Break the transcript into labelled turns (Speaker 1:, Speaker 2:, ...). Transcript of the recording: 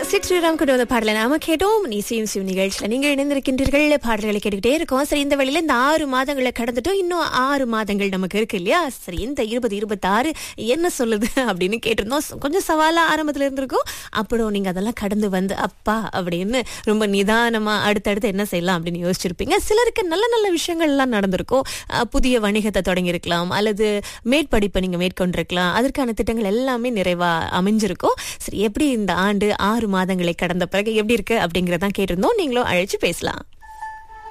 Speaker 1: chit Sriram கொண்டு வந்த பாடலை நாம கேட்டோம் நீ சிவம் சிவ நிகழ்ச்சியில நீங்க இணைந்திருக்கின்றீர்கள் பாடல்களை கேட்டுக்கிட்டே இருக்கோம் சரி இந்த வழியில இந்த ஆறு மாதங்களை கடந்துட்டோம் இன்னும் ஆறு மாதங்கள் நமக்கு இருக்கு இல்லையா சரி இந்த இருபது இருபத்தாறு என்ன சொல்லுது அப்படின்னு கேட்டிருந்தோம் கொஞ்சம் சவாலா ஆரம்பத்துல இருந்திருக்கும் அப்புறம் நீங்க அதெல்லாம் கடந்து வந்து அப்பா அப்படின்னு ரொம்ப நிதானமா அடுத்தடுத்து என்ன செய்யலாம் அப்படின்னு யோசிச்சிருப்பீங்க சிலருக்கு நல்ல நல்ல விஷயங்கள் எல்லாம் நடந்திருக்கும் அஹ் புதிய வணிகத்தை தொடங்கியிருக்கலாம் அல்லது மேற்படிப்பை நீங்க மேற்கொண்டிருக்கலாம் அதற்கான திட்டங்கள் எல்லாமே நிறைவா அமைஞ்சிருக்கும் சரி எப்படி இந்த ஆண்டு ஆறு மாதங்களை கடந்த பிறகு எப்படி இருக்கு அப்படிங்கறதான் கேட்டிருந்தோம் நீங்களும் அழைச்சு பேசலாம்